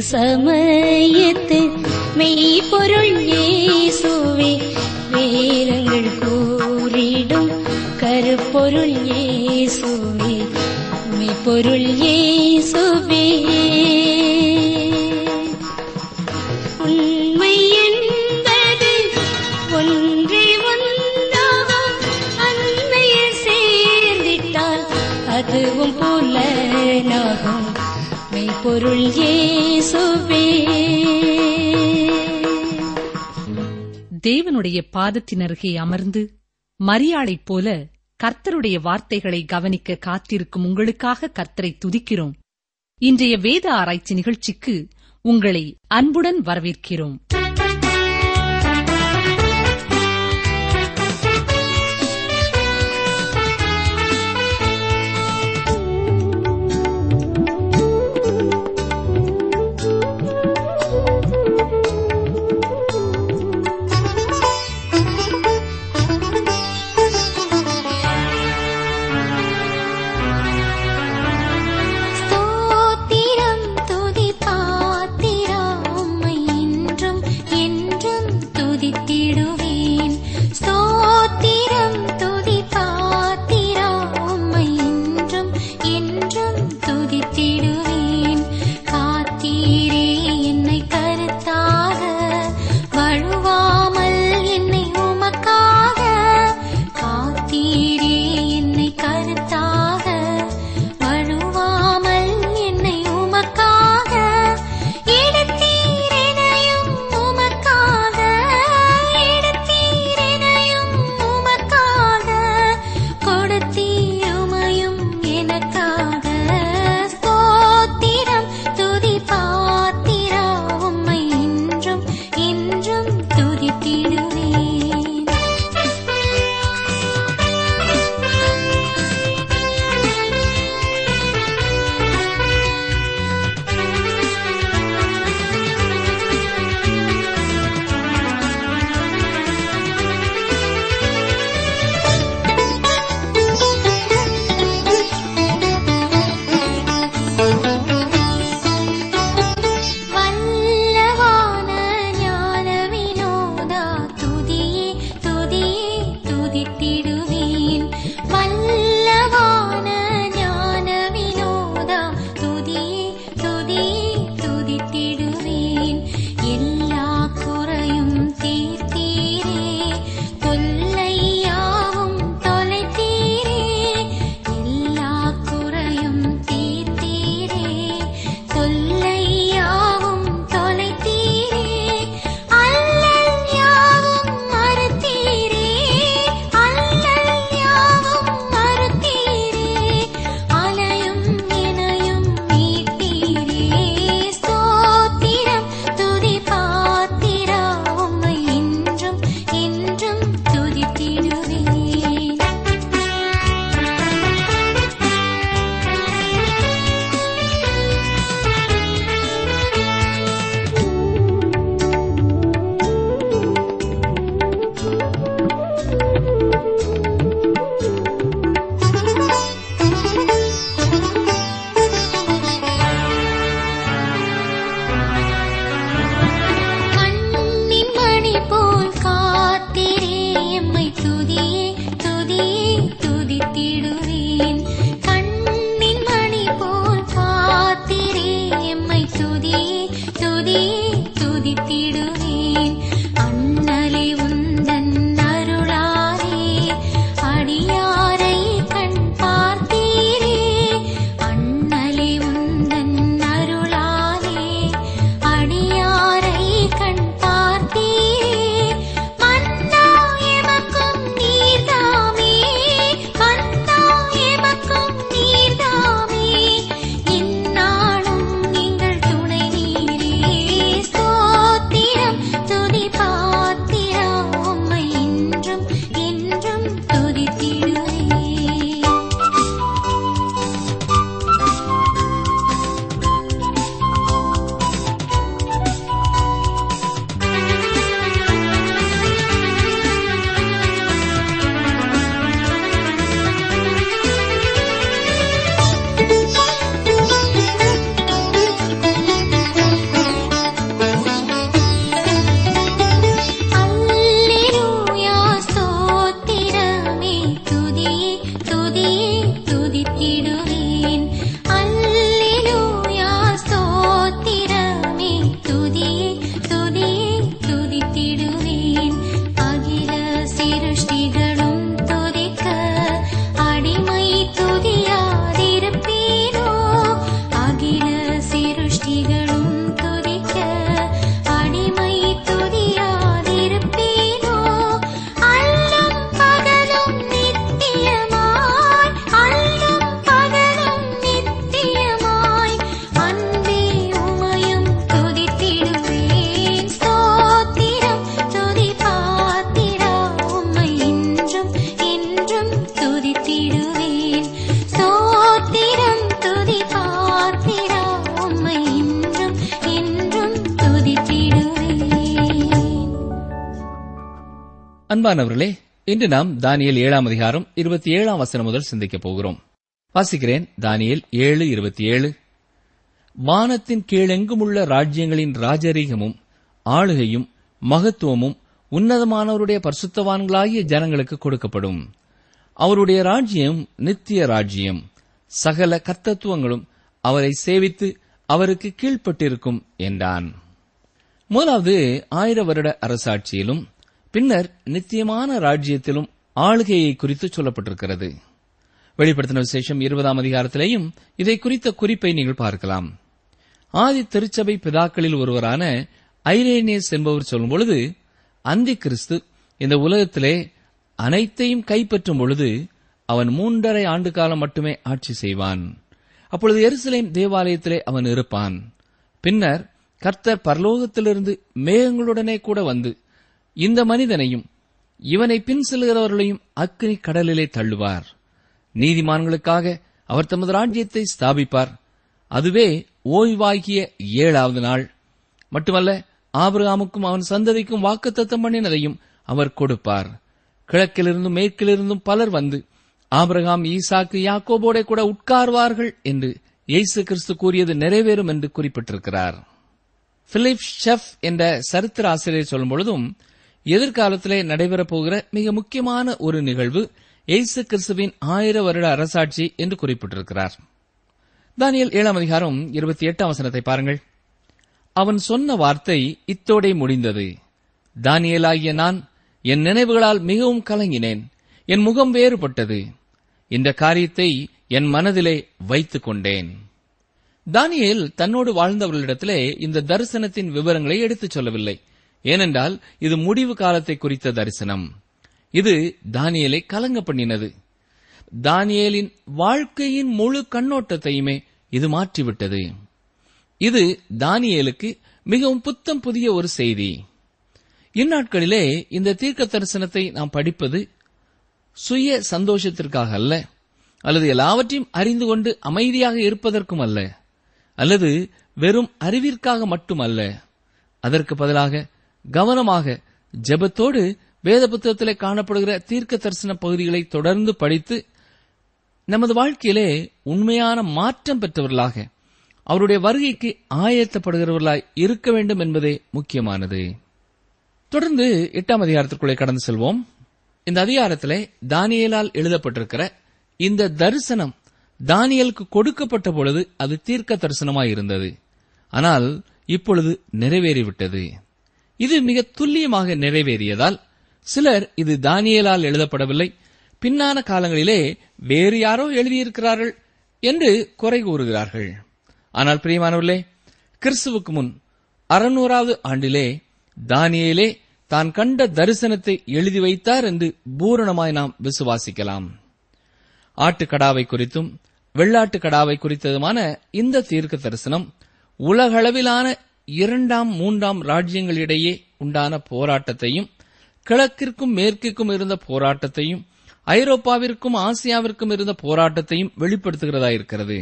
சமயத்து மெய்ப்பொருள் இயேசுவே வேதங்கள் கூறிடும் கருப்பொருள் இயேசுவே மெய்ப்பொருள் இயேசுவே உண்மை என்பது ஒன்றே ஒன்றாகும் அன்னையில் சேர்ந்திட்டால் அதுவும் புலனாகும் மெய்ப்பொருள் இயேசுவே தேவனுடைய பாதத்தின் அருகே அமர்ந்து மரியாளைப் போல கர்த்தருடைய வார்த்தைகளை கவனிக்க காத்திருக்கும் உங்களுக்காக கர்த்தரை துதிக்கிறோம் இன்றைய வேத ஆராய்ச்சி நிகழ்ச்சிக்கு உங்களை அன்புடன் வரவேற்கிறோம் ஸ்தோத்திரம் துதி பாத்திரா உம்மை என்றும் என்றும் துதித்திடுவேன் ஸ்தோத்திரம் துதி பாத்திரா உம்மை என்றும் என்றும் துதித்திடுவேன் காத்தீரே என்னை கருத்தாக வழுவாமல் என்னை உமக்காக காத்தீரே என்னை கருத்தாக வழுவாமல் என்னை உமக்காக எடுத்தீரெனையும் உமக்காக எடுத்தீரெனையும் உமக்காக கொடுத்தீருமையும் எனக்காக ஸ்தோத்திரம் துதி பாத்திரா உம்மை என்றும் என்றும் வல்லவான ஞான வினோதா துதியே துதியே துதித்திடுவேன் வல்லவான ஞான வினோதா துதியே துதியே துதித்திடுவேன் எல்லா குறையும் தீர்த்தீரே தொல்லையாவும் தொலைத்தீரே எல்லா குறையும் தீர்த்தீரே தொல்லையாவும் தொலைத்தீரே அல்லல் யாவும் மறுத்தீரே அல்லல் யாவும் மறுத்தீரே அலையும் இணையும் மீட்டீரே ஸ்தோத்திரம் துதி பாத்திரா உம்மை என்றும் என்றும் துதித்திடுவேன் கண்ணின் மணி போல் காத்திரே எம்மை துதியே துதியே துதித்திடுவேன் கண்ணின் மணி போல் காத்திரே எம்மை துதியே துதியே துதித்திடுவேன் அண்ணலே உந்தன் அருளாரே அடியாரை கண் பார்த்தீரே அண்ணலே உந்தன் அருளாரே அடியாரை கண் பார்த்தீரே மன்னா எமக்கும் நீர்தாமே மன்னா அன்பானவர்களே இன்று நாம் தானியேல் ஏழாம் அதிகாரம் இருபத்தி ஏழாம் வசனம் முதல் சிந்திக்கப் போகிறோம் வாசிக்கிறேன் தானியேல் ஏழு இருபத்தி ஏழு வானத்தின் கீழெங்குமுள்ள ராஜ்யங்களின் ராஜரீகமும் ஆளுகையும் மகத்துவமும் உன்னதமானவருடைய பரிசுத்தவான்களாகிய ஜனங்களுக்கு கொடுக்கப்படும் அவருடைய ராஜ்யம் நித்திய ராஜ்யம் சகல கர்த்தத்துவங்களும் அவரை சேவித்து அவருக்கு கீழ்ப்பட்டிருக்கும் என்றான் முதலாவது ஆயிர வருட அரசாட்சியிலும் பின்னர் நித்தியமான ராஜ்யத்திலும் ஆளுகையை குறித்து சொல்லப்பட்டிருக்கிறது வெளிப்படுத்தின விசேஷம் இருபதாம் அதிகாரத்திலேயும் இதை குறித்த குறிப்பை நீங்கள் பார்க்கலாம் ஆதி திருச்சபை பிதாக்களில் ஒருவரான ஐரேனியஸ் என்பவர் சொல்லும் பொழுது அந்தி கிறிஸ்து இந்த உலகத்திலே அனைத்தையும் கைப்பற்றும் பொழுது அவன் மூன்றரை ஆண்டு காலம் மட்டுமே ஆட்சி செய்வான் அப்பொழுது எருசலேம் தேவாலயத்திலே அவன் இருப்பான் பின்னர் கர்த்தர் பரலோகத்திலிருந்து மேகங்களுடனே கூட வந்து இந்த மனிதனையும் இவனை பின் செல்கிறவர்களையும் அக்னி கடலிலே தள்ளுவார் நீதிமான்களுக்காக அவர் தமது ராஜ்யத்தை ஸ்தாபிப்பார் அதுவே ஓய்வாகிய ஏழாவது நாள் மட்டுமல்ல ஆபிரகாமுக்கும் அவன் சந்ததிக்கும் வாக்குத்தத்தம் பண்ணினதையும் அவர் கொடுப்பார் கிழக்கிலிருந்தும் மேற்கிலிருந்தும் பலர் வந்து ஆபிரகாம் ஈசாக்கு யாக்கோபோட கூட உட்கார்வார்கள் என்று இயேசு கிறிஸ்து கூறியது நிறைவேறும் என்று குறிப்பிட்டிருக்கிறார் பிலிப் ஷெஃப் என்ற சரித்திர ஆசிரியர் சொல்லும் பொழுதும் எதிர்காலத்திலே நடைபெறப் போகிற மிக முக்கியமான ஒரு நிகழ்வு இயேசு கிறிஸ்துவின் ஆயிர வருட அரசாட்சி என்று குறிப்பிட்டிருக்கிறார் தானியல் ஏழாம் அதிகாரம் இருபத்தி எட்டாம் வசனத்தை பாருங்கள் அவன் சொன்ன வார்த்தை இத்தோடே முடிந்தது தானியேலாகிய நான் என் நினைவுகளால் மிகவும் கலங்கினேன் என் முகம் வேறுபட்டது இந்த காரியத்தை என் மனதிலே வைத்துக் கொண்டேன் தானியேல் தன்னோடு வாழ்ந்தவர்களிடத்திலே இந்த தரிசனத்தின் விவரங்களை எடுத்துச் சொல்லவில்லை ஏனென்றால் இது முடிவு காலத்தை குறித்த தரிசனம் இது தானியேலை கலங்க பண்ணினது தானியேலின் வாழ்க்கையின் முழு கண்ணோட்டத்தையுமே இது மாற்றிவிட்டது இது தானியேலுக்கு மிகவும் புத்தம் புதிய ஒரு செய்தி இந்நாட்களிலே இந்த தீர்க்க தரிசனத்தை நாம் படிப்பது சுய சந்தோஷத்திற்காக அல்ல அல்லது எல்லாவற்றையும் அறிந்து கொண்டு அமைதியாக இருப்பதற்கும் அல்ல அல்லது வெறும் அறிவிற்காக மட்டுமல்ல அதற்கு பதிலாக கவனமாக ஜெபத்தோடு வேத புத்தகத்திலே காணப்படுகிற தீர்க்க தரிசன பகுதிகளை தொடர்ந்து படித்து நமது வாழ்க்கையிலே உண்மையான மாற்றம் பெற்றவர்களாக அவருடைய வருகைக்கு ஆயத்தப்படுகிறவர்களாய் இருக்க வேண்டும் என்பதே முக்கியமானது தொடர்ந்து எட்டாம் அதிகாரத்திற்குள்ளே கடந்து செல்வோம் இந்த அதிகாரத்திலே தானியேலால் எழுதப்பட்டிருக்கிற இந்த தரிசனம் தானியலுக்கு கொடுக்கப்பட்ட பொழுது அது தீர்க்க தரிசனமாய் இருந்தது ஆனால் இப்பொழுது நிறைவேறிவிட்டது இது மிக துல்லியமாக நிறைவேறியதால் சிலர் இது தானியேலால் எழுதப்படவில்லை பின்னான காலங்களிலே வேறு யாரோ எழுதியிருக்கிறார்கள் என்று குறை கூறுகிறார்கள் ஆனால் பிரியமானவர்களே கிறிஸ்துவுக்கு முன் அறுநூறாவது ஆண்டிலே தானியேலே தான் கண்ட தரிசனத்தை எழுதி வைத்தார் என்று பூரணமாய் நாம் விசுவாசிக்கலாம் ஆட்டுக்கடாவை குறித்தும் வெள்ளாட்டு கடாவை குறித்ததுமான இந்த தீர்க்க தரிசனம் உலகளவிலான இரண்டாம் மூன்றாம் ராஜ்யங்களிடையே உண்டான போராட்டத்தையும் கிழக்கிற்கும் மேற்கிற்கும் இருந்த போராட்டத்தையும் ஐரோப்பாவிற்கும் ஆசியாவிற்கும் இருந்த போராட்டத்தையும் வெளிப்படுத்துகிறதா இருக்கிறது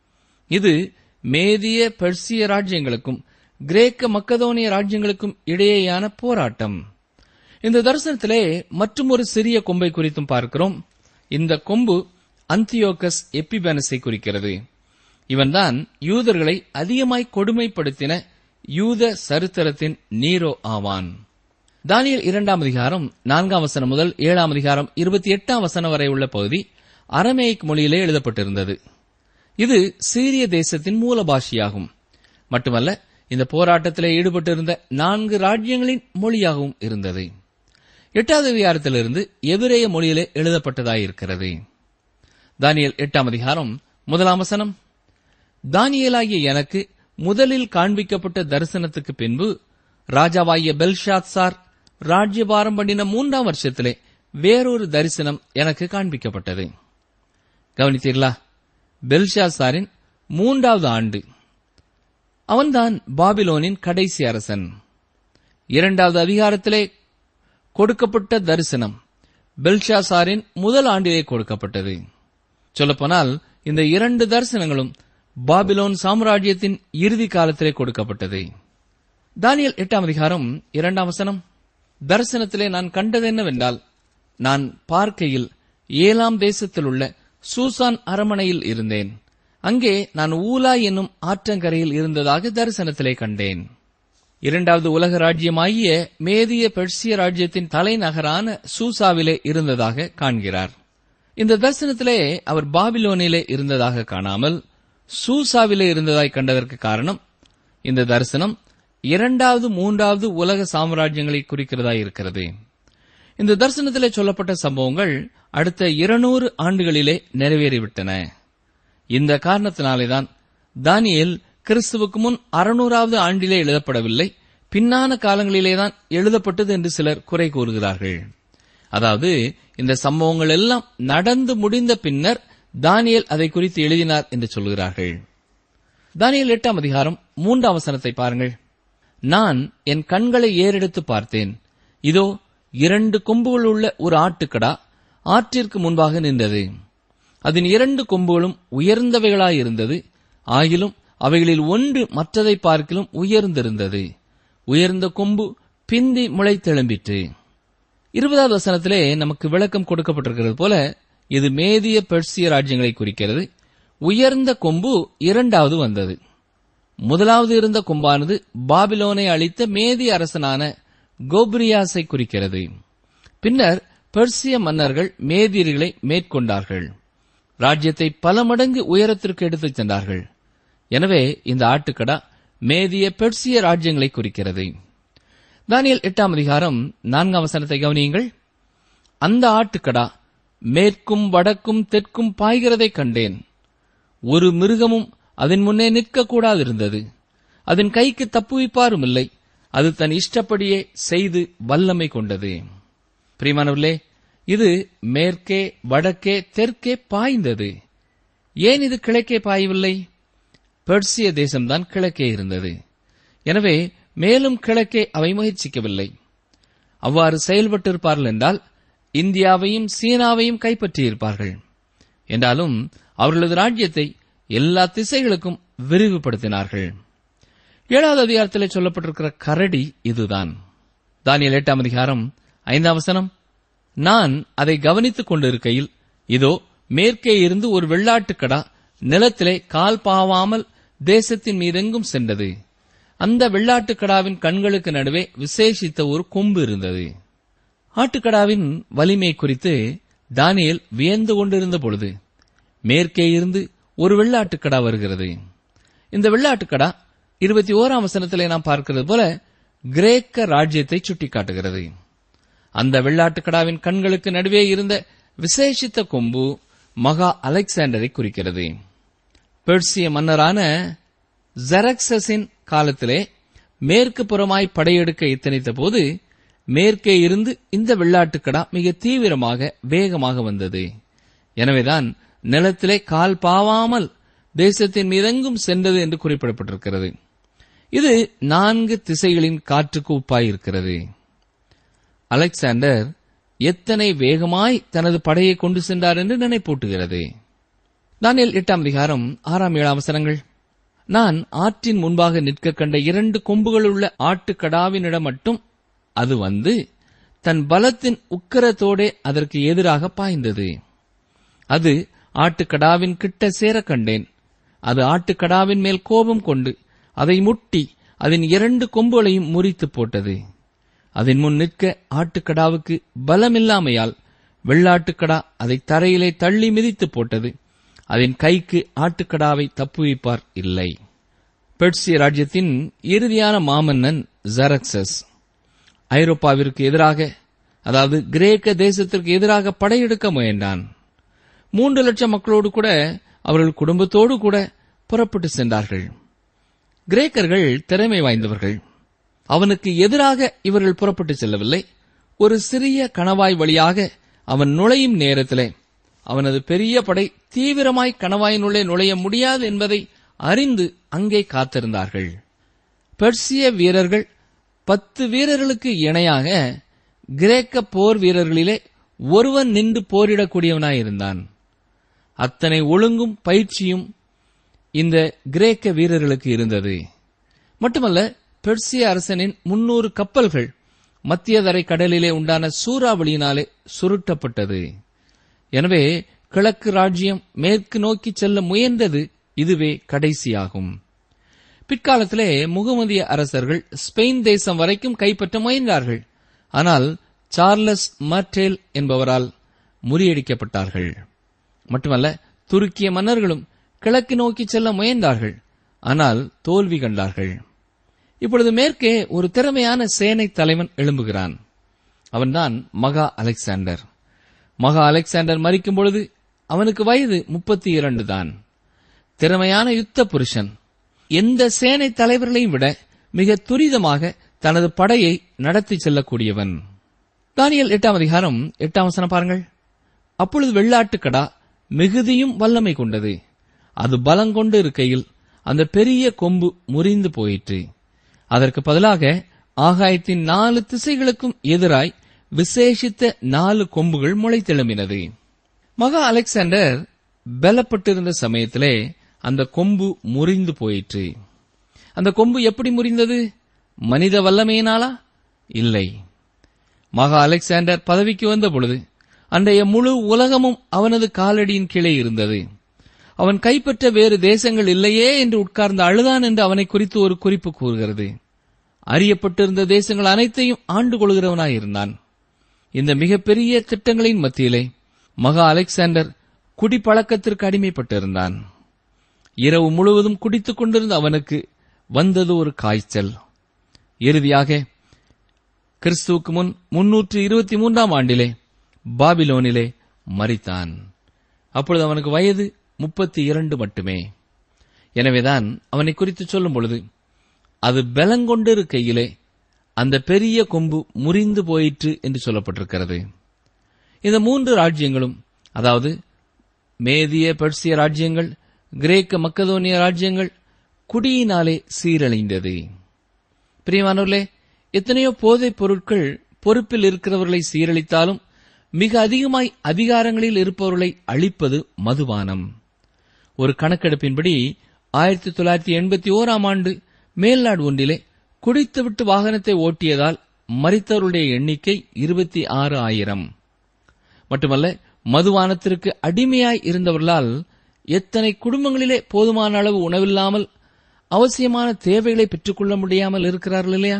இது மேதிய பெர்சிய ராஜ்யங்களுக்கும் கிரேக்க மக்கதோனிய ராஜ்யங்களுக்கும் இடையேயான போராட்டம் இந்த தரிசனத்திலே மற்றும் ஒரு சிறிய கொம்பை குறித்தும் பார்க்கிறோம் இந்த கொம்பு அந்தியோகஸ் எப்பிபேனஸை குறிக்கிறது இவன்தான் யூதர்களை அதிகமாய் கொடுமைப்படுத்தின யூத சரித்திரத்தின் நீரோ ஆவான் தானியல் இரண்டாம் அதிகாரம் நான்காம் வசனம் முதல் ஏழாம் அதிகாரம் இருபத்தி எட்டாம் வசனம் வரை உள்ள பகுதி அரமேயிக் மொழியிலே எழுதப்பட்டிருந்தது இது சீரிய தேசத்தின் மூல பாஷையாகும் மட்டுமல்ல இந்த போராட்டத்திலே ஈடுபட்டிருந்த நான்கு ராஜ்யங்களின் மொழியாகவும் இருந்தது எட்டாவது அதிகாரத்திலிருந்து எபிரேய மொழியிலே எழுதப்பட்டதாயிருக்கிறது தானியல் எட்டாம் அதிகாரம் முதலாம் வசனம் தானியேலாகிய எனக்கு முதலில் காண்பிக்கப்பட்ட தரிசனத்துக்கு பின்பு ராஜாவாகிய பெல்ஷாத்சார் ராஜ்யபாரம் பண்ணின மூன்றாம் வருஷத்திலே வேறொரு தரிசனம் எனக்கு காண்பிக்கப்பட்டது கவனித்தீர்களா பெல்ஷாசாரின் மூன்றாவது ஆண்டு அவன்தான் பாபிலோனின் கடைசி அரசன் இரண்டாவது அதிகாரத்திலே கொடுக்கப்பட்ட தரிசனம் பெல்ஷாசாரின் முதல் ஆண்டிலே கொடுக்கப்பட்டது சொல்லப்போனால் இந்த இரண்டு தரிசனங்களும் பாபிலோன் சாம்ராஜ்யத்தின் இறுதி காலத்திலே கொடுக்கப்பட்டது தானியல் எட்டாம் அதிகாரம் இரண்டாம் வசனம் தரிசனத்திலே நான் கண்டது என்னவென்றால் நான் பார்க்கையில் ஏலாம் தேசத்தில் உள்ள சூசான் அரமனையில் இருந்தேன் அங்கே நான் ஊலா என்னும் ஆற்றங்கரையில் இருந்ததாக தரிசனத்திலே கண்டேன் இரண்டாவது உலக ராஜ்யமாகிய மேதிய பெர்சிய ராஜ்யத்தின் தலைநகரான சூசாவிலே இருந்ததாக காண்கிறார் இந்த தரிசனத்திலே அவர் பாபிலோனிலே இருந்ததாக காணாமல் சூசாவிலே இருந்ததாய் கண்டதற்கு காரணம் இந்த தரிசனம் இரண்டாவது மூன்றாவது உலக சாம்ராஜ்யங்களை குறிக்கிறதா இருக்கிறது இந்த தரிசனத்திலே சொல்லப்பட்ட சம்பவங்கள் அடுத்த இருநூறு ஆண்டுகளிலே நிறைவேறிவிட்டன இந்த காரணத்தினாலேதான் தானியேல் கிறிஸ்துவுக்கு முன் அறுநூறாவது ஆண்டிலே எழுதப்படவில்லை பின்னான காலங்களிலேதான் எழுதப்பட்டது என்று சிலர் குறை கூறுகிறார்கள் அதாவது இந்த சம்பவங்கள் எல்லாம் நடந்து முடிந்த பின்னர் தானியேல் அதை குறித்து எழுதினார் என்று சொல்கிறார்கள் தானியேல் எட்டாம் அதிகாரம் மூன்றாம் வசனத்தை பாருங்கள் நான் என் கண்களை ஏறெடுத்து பார்த்தேன் இதோ இரண்டு கொம்புகள் உள்ள ஒரு ஆட்டுக்கடா ஆற்றிற்கு முன்பாக நின்றது அதன் இரண்டு கொம்புகளும் உயர்ந்தவைகளாயிருந்தது ஆகிலும் அவைகளில் ஒன்று மற்றதை பார்க்கிலும் உயர்ந்திருந்தது உயர்ந்த கொம்பு பிந்தி முளைத்தெழும்பிற்று இருபதாவது வசனத்திலே நமக்கு விளக்கம் கொடுக்கப்பட்டிருக்கிறது போல இது மேதிய பெர்சிய ராஜ்யங்களை குறிக்கிறது உயர்ந்த கொம்பு இரண்டாவது வந்தது முதலாவது இருந்த கொம்பானது பாபிலோனை அளித்த மேதி அரசனான கோப்ரியாஸை குறிக்கிறது பின்னர் பெர்சிய மன்னர்கள் மேதியர்களை மேற்கொண்டார்கள் ராஜ்யத்தை பல மடங்கு உயரத்திற்கு எடுத்துச் சென்றார்கள் எனவே இந்த ஆட்டுக்கடா மேதிய பெர்சிய ராஜ்யங்களை குறிக்கிறது தானியல் எட்டாம் அதிகாரம் நான்காம் வசனத்தை கவனியுங்கள் அந்த ஆட்டுக்கடா மேற்கும் வடக்கும் தெற்கும் பாய்கிறதை கண்டேன் ஒரு மிருகமும் அதன் முன்னே நிற்கக்கூடாதிருந்தது அதன் கைக்கு தப்புவிப்பாரும் இல்லை அது தன் இஷ்டப்படியே செய்து வல்லமை கொண்டது பிரியமானவர்களே இது மேற்கே வடக்கே தெற்கே பாய்ந்தது ஏன் இது கிழக்கே பாயவில்லை பெர்சிய தேசம்தான் கிழக்கே இருந்தது எனவே மேலும் கிழக்கே அவை முயற்சிக்கவில்லை அவ்வாறு செயல்பட்டிருப்பார்கள் என்றால் இந்தியாவையும் சீனாவையும் கைப்பற்றியிருப்பார்கள் என்றாலும் அவர்களது ராஜ்யத்தை எல்லா திசைகளுக்கும் விரிவுபடுத்தினார்கள் ஏழாவது அதிகாரத்திலே சொல்லப்பட்டிருக்கிற கரடி இதுதான் தானியல் எட்டாம் அதிகாரம் ஐந்தாம் வசனம் நான் அதை கவனித்துக் கொண்டிருக்கையில் இதோ மேற்கே இருந்து ஒரு வெள்ளாட்டுக்கடா நிலத்திலே கால் பாவாமல் தேசத்தின் மீதெங்கும் சென்றது அந்த வெள்ளாட்டுக்கடாவின் கண்களுக்கு நடுவே விசேஷித்த ஒரு கொம்பு இருந்தது ஆட்டுக்கடாவின் வலிமை குறித்து தானியேல் வியந்து கொண்டிருந்த பொழுது மேற்கே இருந்து ஒரு வெள்ளாட்டுக்கடா வருகிறது இந்த வெள்ளாட்டுக்கடா இருபத்தி ஓராம் வசனத்திலே நாம் பார்க்கிறது போல கிரேக்க ராஜ்யத்தை சுட்டிக்காட்டுகிறது அந்த வெள்ளாட்டுக்கடாவின் கண்களுக்கு நடுவே இருந்த விசேஷித்த கொம்பு மகா அலெக்சாண்டரை குறிக்கிறது பெர்சிய மன்னரான ஜெரக்சஸின் காலத்திலே மேற்கு புறமாய் படையெடுக்க எத்தனித்த போது மேற்கே இருந்து இந்த வெள்ளாட்டுக்கடா மிக தீவிரமாக வேகமாக வந்தது எனவேதான் நிலத்திலே கால் பாவாமல் தேசத்தின் மீதெங்கும் சென்றது என்று குறிப்பிடப்பட்டிருக்கிறது இது நான்கு திசைகளின் காற்றுக்கு உப்பாயிருக்கிறது அலெக்சாண்டர் எத்தனை வேகமாய் தனது படையை கொண்டு சென்றார் என்று நினைப்பூட்டுகிறது தானியல் எட்டாம் அதிகாரம் ஆறாம் ஏழாம் அவசரங்கள் நான் ஆற்றின் முன்பாக நிற்க கண்ட இரண்டு கொம்புகள் உள்ள ஆட்டுக்கடாவினிடம் மட்டும் அது வந்து தன் பலத்தின் உக்கரத்தோடே அதற்கு எதிராக பாய்ந்தது அது ஆட்டுக்கடாவின் கிட்ட சேர கண்டேன் அது ஆட்டுக்கடாவின் மேல் கோபம் கொண்டு அதை முட்டி அதன் இரண்டு கொம்புகளையும் முறித்து போட்டது அதன் முன் நிற்க ஆட்டுக்கடாவுக்கு பலமில்லாமையால் வெள்ளாட்டுக்கடா அதை தரையிலே தள்ளி மிதித்து போட்டது அதன் கைக்கு ஆட்டுக்கடாவை தப்புவிப்பார் இல்லை பெர்சிய ராஜ்யத்தின் இறுதியான மாமன்னன் ஜெரக்சஸ் ஐரோப்பாவிற்கு எதிராக அதாவது கிரேக்க தேசத்திற்கு எதிராக படையெடுக்க முயன்றான் மூன்று லட்சம் மக்களோடு கூட அவர்கள் குடும்பத்தோடு கூட புறப்பட்டு சென்றார்கள் கிரேக்கர்கள் திறமை வாய்ந்தவர்கள் அவனுக்கு எதிராக இவர்கள் புறப்பட்டு செல்லவில்லை ஒரு சிறிய கணவாய் வழியாக அவன் நுழையும் நேரத்திலே அவனது பெரிய படை தீவிரமாய் கணவாயினுள்ளே நுழைய முடியாது என்பதை அறிந்து அங்கே காத்திருந்தார்கள் பெர்சிய வீரர்கள் பத்து வீரர்களுக்கு இணையாக கிரேக்க போர் வீரர்களிலே ஒருவன் நின்று போரிடக்கூடியவனாயிருந்தான் அத்தனை ஒழுங்கும் பயிற்சியும் இந்த கிரேக்க வீரர்களுக்கு இருந்தது மட்டுமல்ல பெர்சிய அரசனின் முன்னூறு கப்பல்கள் மத்தியதரை கடலிலே உண்டான சூறாவளியினாலே சுருட்டப்பட்டது எனவே கிழக்கு ராஜ்யம் மேற்கு நோக்கி செல்ல முயன்றது இதுவே கடைசியாகும் பிற்காலத்திலே முகமதிய அரசர்கள் ஸ்பெயின் தேசம் வரைக்கும் கைப்பற்ற முயன்றார்கள் ஆனால் சார்லஸ் மர்டேல் என்பவரால் முறியடிக்கப்பட்டார்கள் மட்டுமல்ல துருக்கிய மன்னர்களும் கிழக்கு நோக்கி செல்ல முயன்றார்கள் ஆனால் தோல்வி கண்டார்கள் இப்பொழுது மேற்கே ஒரு திறமையான சேனை தலைவன் எழும்புகிறான் அவன்தான் மகா அலெக்சாண்டர் மகா அலெக்சாண்டர் மறிக்கும் பொழுது அவனுக்கு வயது முப்பத்தி இரண்டு தான் திறமையான யுத்த புருஷன் எந்த சேனை தலைவர்களையும் விட மிக துரிதமாக தனது படையை நடத்தி செல்லக்கூடியவன் தானியல் எட்டாம் அதிகாரம் எட்டாம் வசனம் பாருங்கள் அப்பொழுது வெள்ளாட்டுக்கடா மிகுதியும் வல்லமை கொண்டது அது பலங்கொண்டு இருக்கையில் அந்த பெரிய கொம்பு முறிந்து போயிற்று அதற்கு பதிலாக ஆகாயத்தின் நாலு திசைகளுக்கும் எதிராய் விசேஷித்த நாலு கொம்புகள் முளைத்தெழும்பினது மகா அலெக்சாண்டர் பலப்பட்டிருந்த சமயத்திலே அந்த கொம்பு முறிந்து போயிற்று அந்த கொம்பு எப்படி முறிந்தது மனித வல்லமையினாலா இல்லை மகா அலெக்சாண்டர் பதவிக்கு வந்த பொழுது அன்றைய முழு உலகமும் அவனது காலடியின் கீழே இருந்தது அவன் கைப்பற்ற வேறு தேசங்கள் இல்லையே என்று உட்கார்ந்து அழுதான் என்று அவனை குறித்து ஒரு குறிப்பு கூறுகிறது அறியப்பட்டிருந்த தேசங்கள் அனைத்தையும் ஆண்டு கொள்கிறவனாயிருந்தான் இந்த மிகப்பெரிய திட்டங்களின் மத்தியிலே மகா அலெக்சாண்டர் குடிப்பழக்கத்திற்கு அடிமைப்பட்டிருந்தான் இரவு முழுவதும் குடித்துக் கொண்டிருந்த அவனுக்கு வந்தது ஒரு காய்ச்சல் இறுதியாக கிறிஸ்துவுக்கு முன் முன்னூற்று இருபத்தி மூன்றாம் ஆண்டிலே பாபிலோனிலே மரித்தான் அப்பொழுது அவனுக்கு வயது முப்பத்தி இரண்டு மட்டுமே எனவேதான் அவனை குறித்து சொல்லும் பொழுது அது பலங்கொண்டிருக்கையிலே அந்த பெரிய கொம்பு முறிந்து போயிற்று என்று சொல்லப்பட்டிருக்கிறது இந்த மூன்று ராஜ்யங்களும் அதாவது மேதிய பெர்சிய ராஜ்யங்கள் கிரேக்க மக்கதோனிய ராஜ்யங்கள் குடியினாலே சீரழிந்தது பிரியமானவர்களே எத்தனையோ போதைப் பொருட்கள் பொறுப்பில் இருக்கிறவர்களை சீரழித்தாலும் மிக அதிகமாய் அதிகாரங்களில் இருப்பவர்களை அழிப்பது மதுபானம் ஒரு கணக்கெடுப்பின்படி ஆயிரத்தி தொள்ளாயிரத்தி எண்பத்தி ஓராம் ஆண்டு மேல்நாடு ஒன்றிலே குடித்துவிட்டு வாகனத்தை ஓட்டியதால் மரித்தவருடைய எண்ணிக்கை இருபத்தி ஆறு ஆயிரம் மட்டுமல்ல மதுபானத்திற்கு அடிமையாய் இருந்தவர்களால் எத்தனை குடும்பங்களிலே போதுமான அளவு உணவில்லாமல் அவசியமான தேவைகளை பெற்றுக்கொள்ள முடியாமல் இருக்கிறார்கள் இல்லையா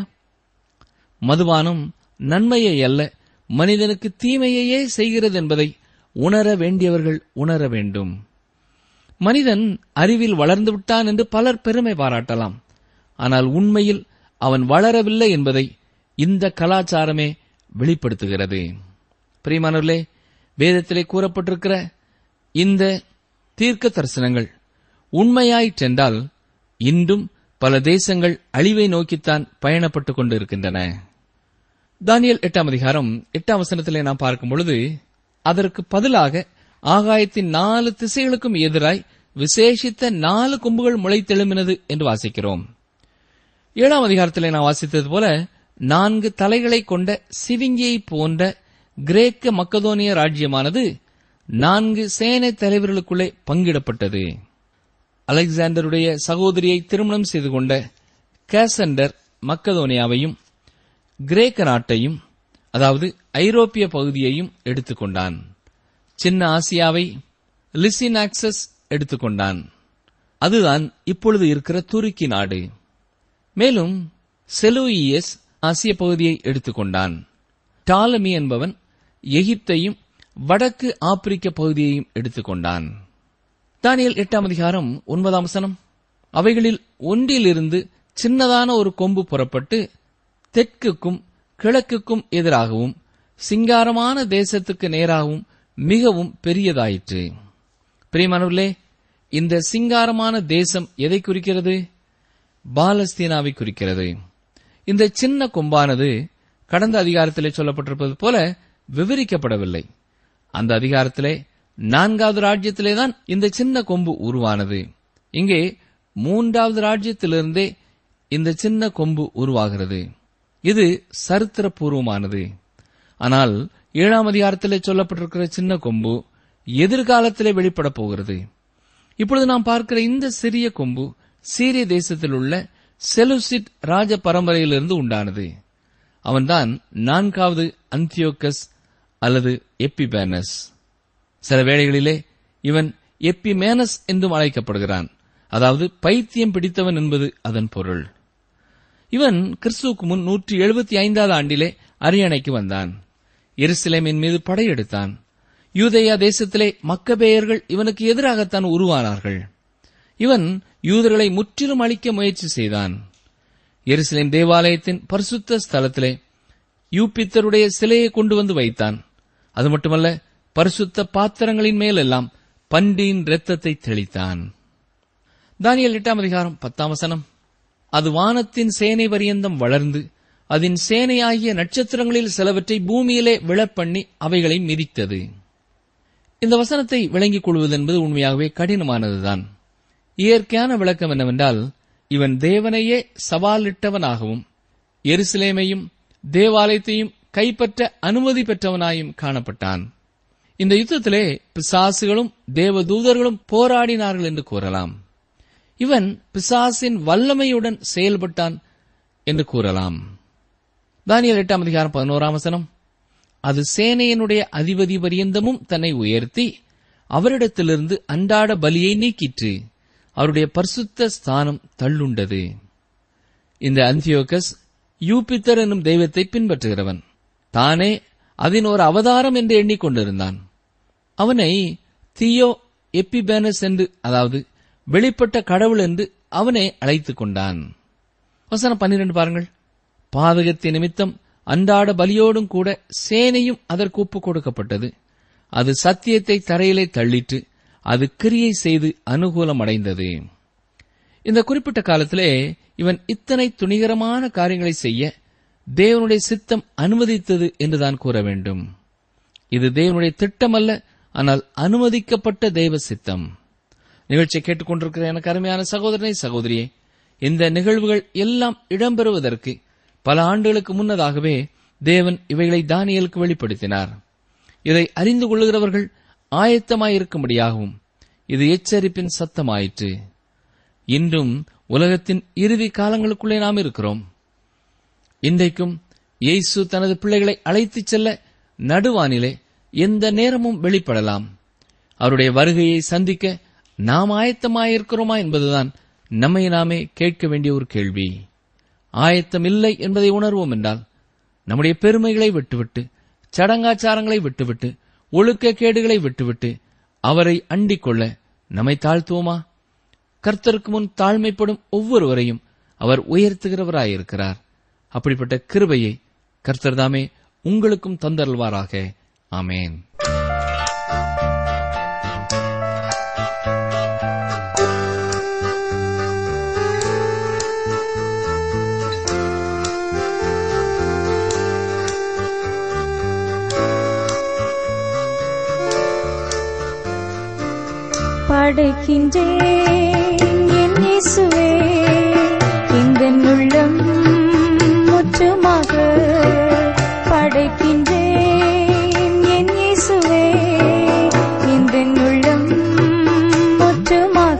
மதுபானம் நன்மையை அல்ல மனிதனுக்கு தீமையையே செய்கிறது என்பதை உணர வேண்டியவர்கள் உணர வேண்டும் மனிதன் அறிவில் வளர்ந்து விட்டான் என்று பலர் பெருமை பாராட்டலாம் ஆனால் உண்மையில் அவன் வளரவில்லை என்பதை இந்த கலாச்சாரமே வெளிப்படுத்துகிறது பிரியமானவர்களே வேதத்திலே கூறப்பட்டிருக்கிற இந்த தீர்க்க தரிசனங்கள் உண்மையாயிற்றென்றால் இன்றும் பல தேசங்கள் அழிவை நோக்கித்தான் பயணப்பட்டுக் கொண்டிருக்கின்றன தானியல் எட்டாம் அதிகாரம் எட்டாம் வசனத்திலே நாம் பார்க்கும் பொழுது அதற்கு பதிலாக ஆகாயத்தின் நாலு திசைகளுக்கும் எதிராய் விசேஷித்த நாலு கொம்புகள் முளைத்தெழும்பினது என்று வாசிக்கிறோம் ஏழாம் அதிகாரத்திலே நான் வாசித்தது போல நான்கு தலைகளை கொண்ட சிவிங்கியை போன்ற கிரேக்க மக்கதோனிய ராஜ்யமானது நான்கு சேனை தலைவர்களுக்குள்ளே பங்கிடப்பட்டது அலெக்சாண்டருடைய சகோதரியை திருமணம் செய்து கொண்ட கேசண்டர் மக்கதோனியாவையும் கிரேக்க நாட்டையும் அதாவது ஐரோப்பிய பகுதியையும் எடுத்துக்கொண்டான் சின்ன ஆசியாவை லிசினாக்சஸ் எடுத்துக்கொண்டான் அதுதான் இப்பொழுது இருக்கிற துருக்கி நாடு மேலும் செலூயியஸ் ஆசிய பகுதியை எடுத்துக்கொண்டான் டாலமி என்பவன் எகிப்தையும் வடக்கு ஆப்பிரிக்க பகுதியையும் எடுத்துக்கொண்டான் தானியல் எட்டாம் அதிகாரம் ஒன்பதாம் வசனம் அவைகளில் ஒன்றிலிருந்து சின்னதான ஒரு கொம்பு புறப்பட்டு தெற்குக்கும் கிழக்குக்கும் எதிராகவும் சிங்காரமான தேசத்துக்கு நேராகவும் மிகவும் பெரியதாயிற்று பிரியமானவர்களே இந்த சிங்காரமான தேசம் எதை குறிக்கிறது பாலஸ்தீனாவை குறிக்கிறது இந்த சின்ன கொம்பானது கடந்த அதிகாரத்திலே சொல்லப்பட்டிருப்பது போல விவரிக்கப்படவில்லை அந்த அதிகாரத்திலே நான்காவது ராஜ்யத்திலேதான் இந்த சின்ன கொம்பு உருவானது இங்கே மூன்றாவது ராஜ்யத்திலிருந்தே இந்த சின்ன கொம்பு உருவாகிறது இது சரித்திரபூர்வமானது ஆனால் ஏழாம் அதிகாரத்திலே சொல்லப்பட்டிருக்கிற சின்ன கொம்பு எதிர்காலத்திலே வெளிப்பட போகிறது இப்பொழுது நாம் பார்க்கிற இந்த சிறிய கொம்பு சீரிய தேசத்தில் உள்ள செலுசிட் ராஜ பரம்பரையிலிருந்து உண்டானது அவன்தான் நான்காவது அந்தியோக்கஸ் அல்லது எப்பிபேனஸ் சில வேளைகளிலே இவன் எப்பிமேனஸ் என்றும் அழைக்கப்படுகிறான் அதாவது பைத்தியம் பிடித்தவன் என்பது அதன் பொருள் இவன் கிறிஸ்துவுக்கு முன் நூற்றி எழுபத்தி ஐந்தாவது ஆண்டிலே அரியணைக்கு வந்தான் எருசலேமின் மீது படையெடுத்தான் யூதேயா தேசத்திலே மக்கபேயர்கள் இவனுக்கு எதிராகத்தான் உருவானார்கள் இவன் யூதர்களை முற்றிலும் அழிக்க முயற்சி செய்தான் எருசலேம் தேவாலயத்தின் பரிசுத்த ஸ்தலத்திலே யூபித்தருடைய சிலையை கொண்டு வந்து வைத்தான் அது மட்டுமல்ல பரிசுத்த பாத்திரங்களின் மேலெல்லாம் பன்றியின் இரத்தத்தை தெளித்தான் தானியல் எட்டாம் அதிகாரம் பத்தாம் வசனம் அது வானத்தின் சேனை பரியந்தம் வளர்ந்து அதன் சேனையாகிய நட்சத்திரங்களில் சிலவற்றை பூமியிலே விழப்பண்ணி அவைகளை மிதித்தது இந்த வசனத்தை விளங்கிக் கொள்வது என்பது உண்மையாகவே கடினமானதுதான் இயற்கையான விளக்கம் என்னவென்றால் இவன் தேவனையே சவாலிட்டவனாகவும் எருசலேமையும் தேவாலயத்தையும் கைப்பற்ற அனுமதி பெற்றவனாயும் காணப்பட்டான் இந்த யுத்தத்திலே பிசாசுகளும் தேவதூதர்களும் போராடினார்கள் என்று கூறலாம் இவன் பிசாசின் வல்லமையுடன் செயல்பட்டான் என்று கூறலாம் தானியல் எட்டாம் அதிகாரம் பதினோராம் வசனம் அது சேனையனுடைய அதிபதி பரியந்தமும் தன்னை உயர்த்தி அவரிடத்திலிருந்து அன்றாட பலியை நீக்கிற்று அவருடைய பரிசுத்த ஸ்தானம் தள்ளுண்டது இந்த அந்தியோகஸ் யூபித்தர் என்னும் தெய்வத்தை பின்பற்றுகிறவன் தானே அதன் ஒரு அவதாரம் என்று எண்ணிக்கொண்டிருந்தான் அவனை தியோ எப்பிபேனஸ் என்று அதாவது வெளிப்பட்ட கடவுள் என்று அவனை அழைத்துக் கொண்டான் வசனம் பன்னிரண்டு பாருங்கள் பாதகத்தின் நிமித்தம் அன்றாட பலியோடும் கூட சேனையும் அதற்கு ஒப்புக் கொடுக்கப்பட்டது அது சத்தியத்தை தரையிலே தள்ளிற்று அது கிரியை செய்து அனுகூலம் அடைந்தது இந்த குறிப்பிட்ட காலத்திலே இவன் இத்தனை துணிகரமான காரியங்களை செய்ய தேவனுடைய சித்தம் அனுமதித்தது என்றுதான் கூற வேண்டும் இது தேவனுடைய திட்டம் அல்ல ஆனால் அனுமதிக்கப்பட்ட தெய்வ சித்தம் நிகழ்ச்சியை கேட்டுக்கொண்டிருக்கிற எனக்கு அருமையான சகோதரனை சகோதரியே இந்த நிகழ்வுகள் எல்லாம் இடம்பெறுவதற்கு பல ஆண்டுகளுக்கு முன்னதாகவே தேவன் இவைகளை தானியலுக்கு வெளிப்படுத்தினார் இதை அறிந்து கொள்ளுகிறவர்கள் ஆயத்தமாயிருக்கும்படியாகவும் இது எச்சரிப்பின் சத்தமாயிற்று இன்றும் உலகத்தின் இறுதி காலங்களுக்குள்ளே நாம் இருக்கிறோம் இன்றைக்கும் இயேசு தனது பிள்ளைகளை அழைத்துச் செல்ல நடுவானிலே எந்த நேரமும் வெளிப்படலாம் அவருடைய வருகையை சந்திக்க நாம் ஆயத்தமாயிருக்கிறோமா என்பதுதான் நம்மை நாமே கேட்க வேண்டிய ஒரு கேள்வி ஆயத்தம் இல்லை என்பதை உணர்வோம் என்றால் நம்முடைய பெருமைகளை விட்டுவிட்டு சடங்காச்சாரங்களை விட்டுவிட்டு ஒழுக்கக்கேடுகளை விட்டுவிட்டு அவரை அண்டிக் கொள்ள நம்மை தாழ்த்துவோமா கர்த்தருக்கு முன் தாழ்மைப்படும் ஒவ்வொருவரையும் அவர் உயர்த்துகிறவராயிருக்கிறார் அப்படிப்பட்ட கிருபையை கர்த்தர் தாமே உங்களுக்கும் தந்தருள்வாராக ஆமேன் படைக்கின்றேன் என் இயேசுவே இந்த உள்ளம் முற்றுமாக படைக்கின்றேன் என் இயேசுவே இந்த உள்ளம் முற்றுமாக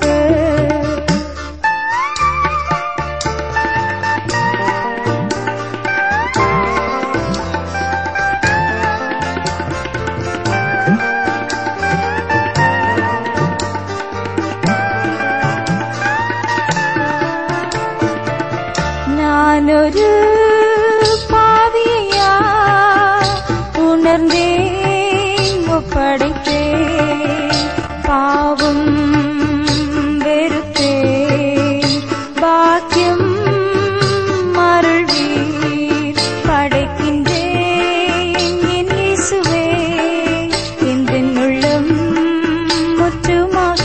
நானொரு பாவியா உணர்ந்தேன் ஒப்படைத்தேன் பாவம் வெறுத்தேன் பாக்கியம் அருள்வீர் படைக்கின்றேன் என் இயேசுவே எந்த உள்ளம் முற்றுமாக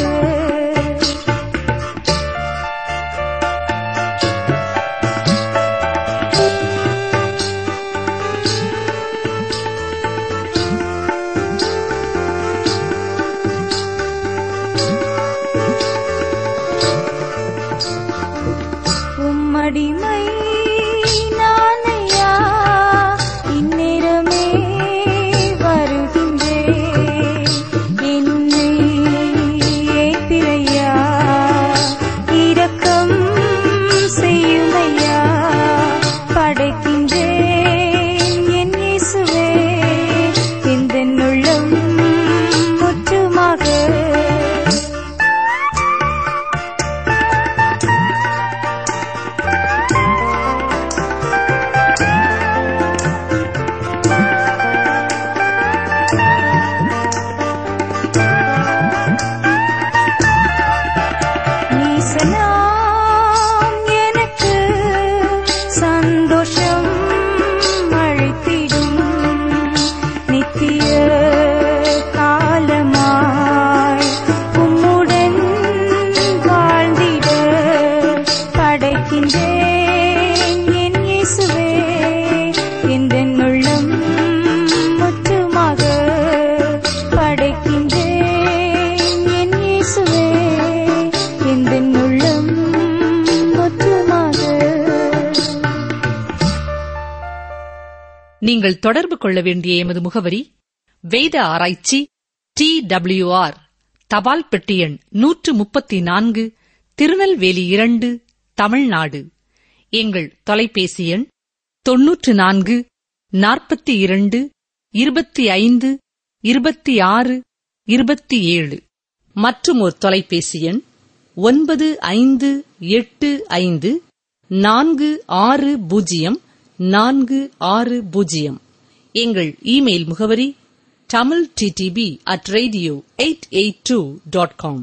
நீங்கள் தொடர்பு கொள்ள வேண்டிய எமது முகவரி வேத ஆராய்ச்சி டி ஆர் தபால் பெட்டி எண் நூற்று முப்பத்தி நான்கு திருநெல்வேலி இரண்டு தமிழ்நாடு எங்கள் தொலைபேசி எண் தொன்னூற்று நான்கு நாற்பத்தி இரண்டு இருபத்தி ஐந்து இருபத்தி ஆறு இருபத்தி ஏழு மற்றும் ஒரு தொலைபேசி எண் ஒன்பது ஐந்து எட்டு ஐந்து நான்கு ஆறு பூஜ்ஜியம் நான்கு ஆறு பூஜ்ஜியம் எங்கள் இமெயில் முகவரி Tamil T T B at radio eight eight two dot com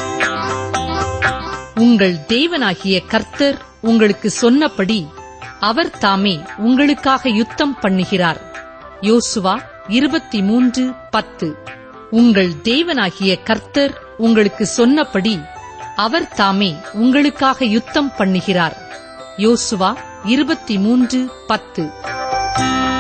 உங்கள் தேவனாகிய கர்த்தர் உங்களுக்கு சொன்னபடி அவர் தாமே உங்களுக்காக யுத்தம் பண்ணுகிறார் யோசுவா இருபத்தி மூன்று பத்து உங்கள் தேவனாகிய கர்த்தர் உங்களுக்கு சொன்னபடி அவர் தாமே உங்களுக்காக யுத்தம் பண்ணுகிறார் யோசுவா இருபத்தி மூன்று பத்து